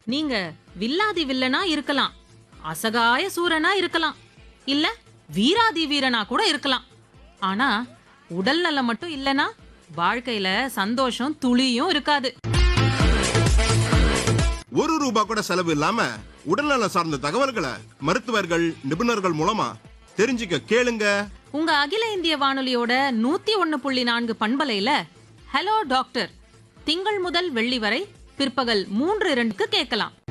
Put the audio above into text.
நீங்க வில்லாதி வில்லனா இருக்கலாம் அசகாய சூரனா இருக்கலாம் இல்ல வீராதி வீரனா கூட இருக்கலாம் ஆனா உடல் நலம் மட்டும் இல்லனா வாழ்க்கையில சந்தோஷம் துளியும் இருக்காது ஒரு ரூபா கூட செலவு இல்லாம உடல்நலம் சார்ந்த தகவல்களை மருத்துவர்கள் நிபுணர்கள் மூலமா தெரிஞ்சுக்க கேளுங்க உங்க அகில இந்திய வானொலியோட நூத்தி ஒன்னு புள்ளி நான்கு பண்பலையில ஹலோ டாக்டர் திங்கள் முதல் வெள்ளி வரை பிற்பகல் மூன்று இரண்டுக்கு கேட்கலாம்